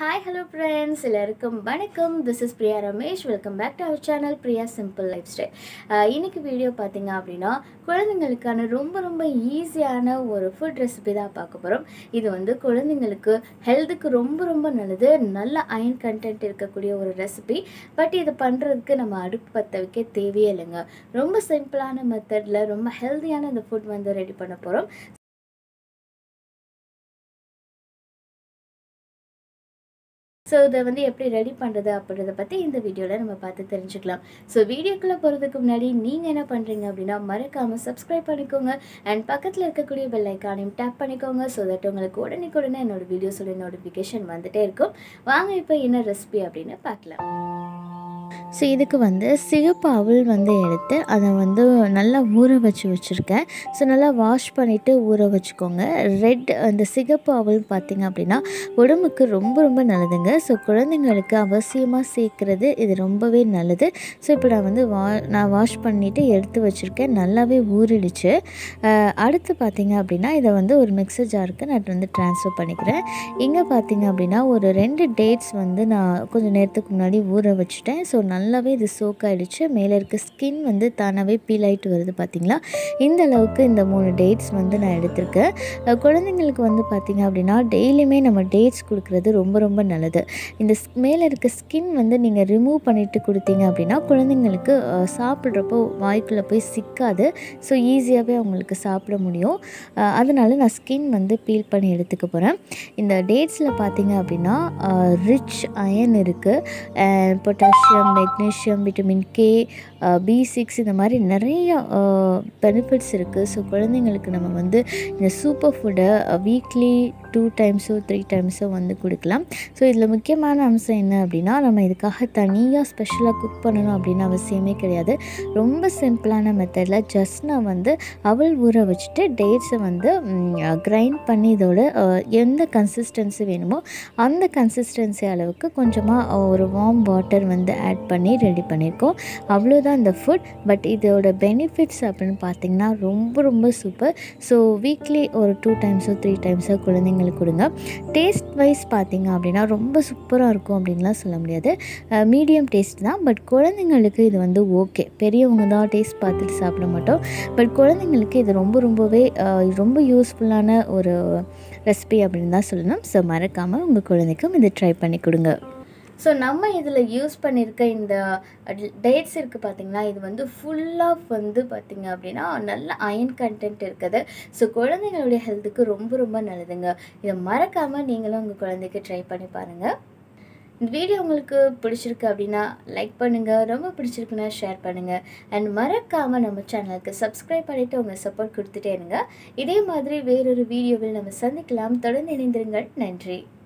hi hello friends எல்லாருக்கும் வணக்கம் this is Priya Ramesh welcome back to our channel Priya simple lifestyle இன்னைக்கு video பார்த்தீங்க அப்படின்னா குழந்தைங்களுக்கான ரொம்ப ரொம்ப ஈஸியான ஒரு ஃபுட் ரெசிபி தான் பார்க்க போகிறோம் இது வந்து குழந்தைங்களுக்கு ஹெல்த்துக்கு ரொம்ப ரொம்ப நல்லது நல்ல அயன் கண்டென்ட் இருக்கக்கூடிய ஒரு ரெசிபி பட் இது பண்ணுறதுக்கு நம்ம அடுப்பு பற்ற வைக்க தேவையே இல்லைங்க ரொம்ப சிம்பிளான மெத்தடில் ரொம்ப ஹெல்த்தியான இந்த ஃபுட் வந்து ரெடி பண்ண போகிறோம் ஸோ இதை வந்து எப்படி ரெடி பண்ணுறது அப்படின்றத பற்றி இந்த வீடியோவில் நம்ம பார்த்து தெரிஞ்சுக்கலாம் ஸோ வீடியோக்குள்ளே போகிறதுக்கு முன்னாடி நீங்கள் என்ன பண்ணுறீங்க அப்படின்னா மறக்காமல் சப்ஸ்கிரைப் பண்ணிக்கோங்க அண்ட் பக்கத்தில் இருக்கக்கூடிய பெல் ஐக்கானையும் டேப் பண்ணிக்கோங்க ஸோ தட் உங்களுக்கு உடனே உடனே என்னோட வீடியோஸோட நோட்டிஃபிகேஷன் வந்துகிட்டே இருக்கும் வாங்க இப்போ என்ன ரெசிபி அப்படின்னு பார்க்கலாம் ஸோ இதுக்கு வந்து சிகப்பு அவல் வந்து எடுத்து அதை வந்து நல்லா ஊற வச்சு வச்சுருக்கேன் ஸோ நல்லா வாஷ் பண்ணிவிட்டு ஊற வச்சுக்கோங்க ரெட் அந்த சிகப்பு அவல் பார்த்திங்க அப்படின்னா உடம்புக்கு ரொம்ப ரொம்ப நல்லதுங்க ஸோ குழந்தைங்களுக்கு அவசியமாக சேர்க்குறது இது ரொம்பவே நல்லது ஸோ இப்போ நான் வந்து வா நான் வாஷ் பண்ணிவிட்டு எடுத்து வச்சுருக்கேன் நல்லாவே ஊறிடுச்சு அடுத்து பார்த்திங்க அப்படின்னா இதை வந்து ஒரு மிக்சர் ஜாருக்கு நான் வந்து ட்ரான்ஸ்ஃபர் பண்ணிக்கிறேன் இங்கே பார்த்திங்க அப்படின்னா ஒரு ரெண்டு டேட்ஸ் வந்து நான் கொஞ்சம் நேரத்துக்கு முன்னாடி ஊற வச்சுட்டேன் ஸோ நல்லாவே இது சோக் ஆகிடுச்சு மேலே இருக்க ஸ்கின் வந்து தானாகவே பீல் ஆகிட்டு வருது பார்த்திங்களா இந்த அளவுக்கு இந்த மூணு டேட்ஸ் வந்து நான் எடுத்திருக்கேன் குழந்தைங்களுக்கு வந்து பார்த்திங்க அப்படின்னா டெய்லியுமே நம்ம டேட்ஸ் கொடுக்குறது ரொம்ப ரொம்ப நல்லது இந்த மேலே இருக்க ஸ்கின் வந்து நீங்கள் ரிமூவ் பண்ணிவிட்டு கொடுத்தீங்க அப்படின்னா குழந்தைங்களுக்கு சாப்பிட்றப்போ வாய்க்குள்ளே போய் சிக்காது ஸோ ஈஸியாகவே அவங்களுக்கு சாப்பிட முடியும் அதனால நான் ஸ்கின் வந்து பீல் பண்ணி எடுத்துக்க போகிறேன் இந்த டேட்ஸில் பார்த்திங்க அப்படின்னா ரிச் அயன் இருக்குது potassium magnesium vitamin K B six இந்த மாதிரி நிறைய பெனிஃபிட்ஸ் இருக்குது ஸோ குழந்தைங்களுக்கு நம்ம வந்து இந்த சூப்பர் ஃபுட்டை வீக்லி டூ டைம்ஸோ த்ரீ டைம்ஸோ வந்து கொடுக்கலாம் ஸோ இதில் முக்கியமான அம்சம் என்ன அப்படின்னா நம்ம இதுக்காக தனியாக ஸ்பெஷலாக குக் பண்ணணும் அப்படின்னு அவசியமே கிடையாது ரொம்ப சிம்பிளான மெத்தடில் ஜஸ்ட் நான் வந்து அவள் ஊற வச்சுட்டு டேட்ஸை வந்து கிரைண்ட் பண்ணி இதோட எந்த கன்சிஸ்டன்சி வேணுமோ அந்த கன்சிஸ்டன்சி அளவுக்கு கொஞ்சமாக ஒரு வார்ம் வாட்டர் வந்து ஆட் பண்ணி ரெடி பண்ணியிருக்கோம் அவ்வளோதான் இந்த ஃபுட் பட் இதோட பெனிஃபிட்ஸ் அப்படின்னு பார்த்திங்கன்னா ரொம்ப ரொம்ப சூப்பர் ஸோ வீக்லி ஒரு டூ டைம்ஸோ த்ரீ டைம்ஸோ குழந்தைங்களுக்கு கொடுங்க டேஸ்ட் வைஸ் பார்த்திங்க அப்படின்னா ரொம்ப சூப்பராக இருக்கும் அப்படின்லாம் சொல்ல முடியாது மீடியம் டேஸ்ட் தான் பட் குழந்தைங்களுக்கு இது வந்து ஓகே பெரியவங்க தான் டேஸ்ட் பார்த்துட்டு சாப்பிட மாட்டோம் பட் குழந்தைங்களுக்கு இது ரொம்ப ரொம்பவே ரொம்ப யூஸ்ஃபுல்லான ஒரு ரெசிபி அப்படின்னு தான் சொல்லணும் ஸோ மறக்காமல் உங்கள் குழந்தைக்கும் இதை ட்ரை பண்ணி கொடுங்க ஸோ நம்ம இதில் யூஸ் பண்ணியிருக்க இந்த டேட்ஸ் இருக்குது பார்த்திங்கன்னா இது வந்து ஃபுல்லாக வந்து பார்த்திங்க அப்படின்னா நல்ல அயன் கண்டென்ட் இருக்குது ஸோ குழந்தைங்களுடைய ஹெல்த்துக்கு ரொம்ப ரொம்ப நல்லதுங்க இதை மறக்காமல் நீங்களும் உங்கள் குழந்தைக்கு ட்ரை பண்ணி பாருங்கள் இந்த வீடியோ உங்களுக்கு பிடிச்சிருக்கு அப்படின்னா லைக் பண்ணுங்கள் ரொம்ப பிடிச்சிருக்குன்னா ஷேர் பண்ணுங்கள் அண்ட் மறக்காமல் நம்ம சேனலுக்கு சப்ஸ்கிரைப் பண்ணிவிட்டு உங்கள் சப்போர்ட் கொடுத்துட்டே இருங்க இதே மாதிரி வேறொரு வீடியோவில் நம்ம சந்திக்கலாம் தொடர்ந்து இணைந்திருங்கள் நன்றி